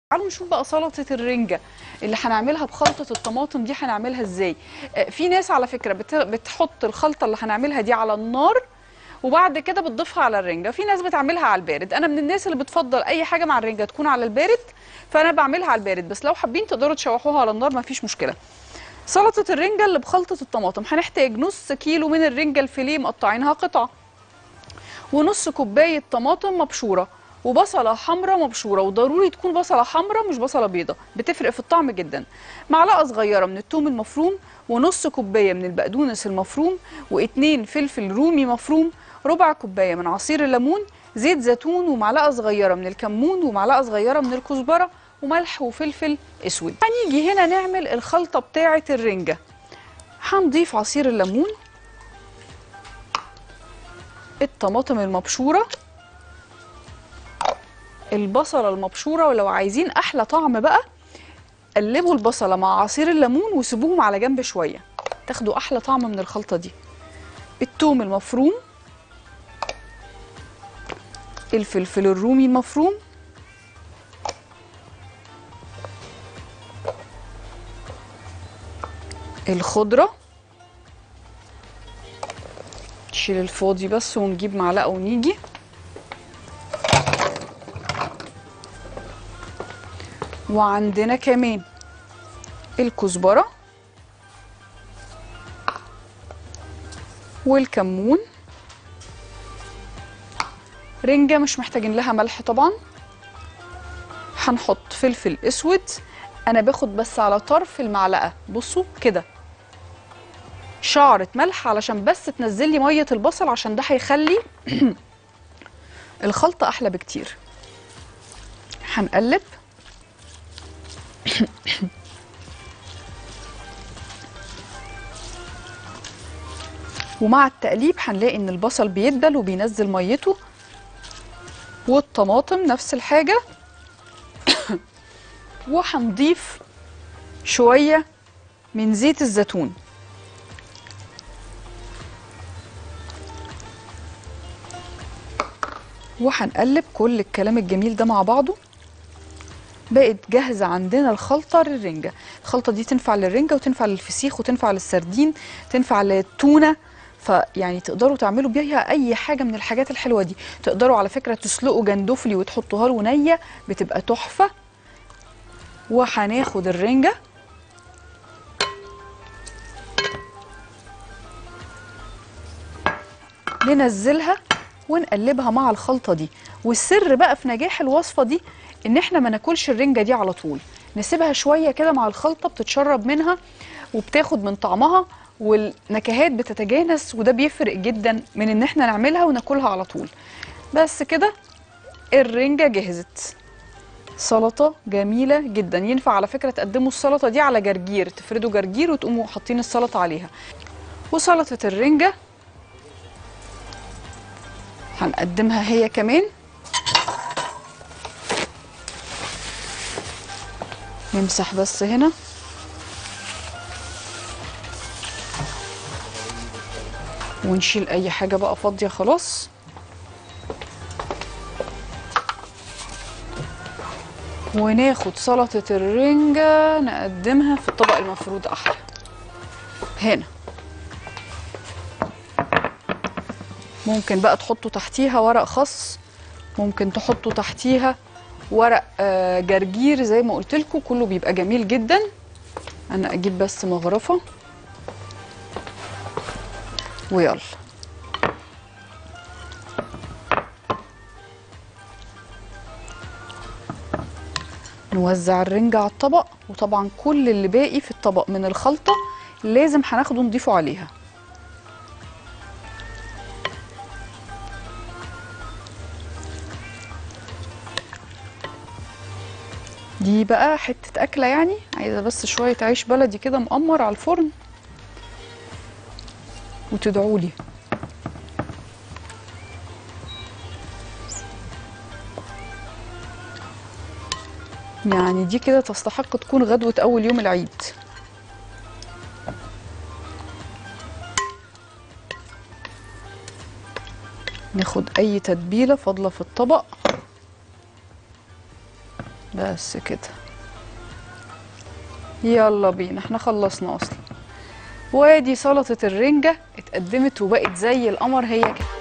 تعالوا نشوف بقى سلطه الرنجه اللي هنعملها بخلطه الطماطم دي هنعملها ازاي آه، في ناس على فكره بت- بتحط الخلطه اللي هنعملها دي على النار وبعد كده بتضيفها على الرنجه في ناس بتعملها على البارد انا من الناس اللي بتفضل اي حاجه مع الرنجه تكون على البارد فانا بعملها على البارد بس لو حابين تقدروا تشوحوها على النار مفيش مشكله سلطه الرنجه اللي بخلطه الطماطم هنحتاج نص كيلو من الرنجه الفيليه مقطعينها قطع ونص كوبايه طماطم مبشوره وبصله حمراء مبشوره وضروري تكون بصله حمراء مش بصله بيضه بتفرق في الطعم جدا معلقه صغيره من الثوم المفروم ونص كوبايه من البقدونس المفروم واتنين فلفل رومي مفروم ربع كوبايه من عصير الليمون زيت زيتون ومعلقه صغيره من الكمون ومعلقه صغيره من الكزبره وملح وفلفل اسود هنيجي هنا نعمل الخلطه بتاعه الرنجه هنضيف عصير الليمون الطماطم المبشوره البصله المبشوره ولو عايزين احلى طعم بقى قلبوا البصله مع عصير الليمون وسيبوهم على جنب شويه تاخدوا احلى طعم من الخلطه دي الثوم المفروم الفلفل الرومي المفروم الخضره نشيل الفاضي بس ونجيب معلقه ونيجي وعندنا كمان الكزبرة والكمون رنجة مش محتاجين لها ملح طبعا هنحط فلفل اسود انا باخد بس على طرف المعلقة بصوا كده شعرة ملح علشان بس تنزل لي مية البصل عشان ده هيخلي الخلطة احلى بكتير هنقلب ومع التقليب هنلاقي ان البصل بيدبل وبينزل ميته والطماطم نفس الحاجة وهنضيف شوية من زيت الزيتون وهنقلب كل الكلام الجميل ده مع بعضه بقت جاهزة عندنا الخلطة للرنجة الخلطة دي تنفع للرنجة وتنفع للفسيخ وتنفع للسردين تنفع للتونة فيعني تقدروا تعملوا بيها اي حاجه من الحاجات الحلوه دي تقدروا على فكره تسلقوا جندفلي وتحطوها له نيه بتبقى تحفه وهناخد الرنجه ننزلها ونقلبها مع الخلطه دي والسر بقى في نجاح الوصفه دي ان احنا ما ناكلش الرنجه دي على طول نسيبها شويه كده مع الخلطه بتتشرب منها وبتاخد من طعمها والنكهات بتتجانس وده بيفرق جدا من ان احنا نعملها وناكلها على طول بس كده الرنجه جهزت سلطه جميله جدا ينفع على فكره تقدموا السلطه دي على جرجير تفردوا جرجير وتقوموا حاطين السلطه عليها وسلطه الرنجه هنقدمها هي كمان نمسح بس هنا ونشيل اي حاجه بقى فاضيه خلاص وناخد سلطه الرنجه نقدمها في الطبق المفروض احلى هنا ممكن بقى تحطوا تحتيها ورق خس ممكن تحطوا تحتيها ورق آه، جرجير زي ما قلت لكم كله بيبقى جميل جدا انا اجيب بس مغرفه ويلا نوزع الرنجة على الطبق وطبعا كل اللي باقي في الطبق من الخلطة لازم هناخده نضيفه عليها دي بقى حتة أكلة يعني عايزة بس شوية عيش بلدي كده مقمر على الفرن وتدعوا لي يعني دي كده تستحق تكون غدوة أول يوم العيد ناخد أي تتبيلة فاضلة في الطبق بس كده يلا بينا احنا خلصنا اصلا وادي سلطة الرنجة اتقدمت وبقت زي القمر هي كده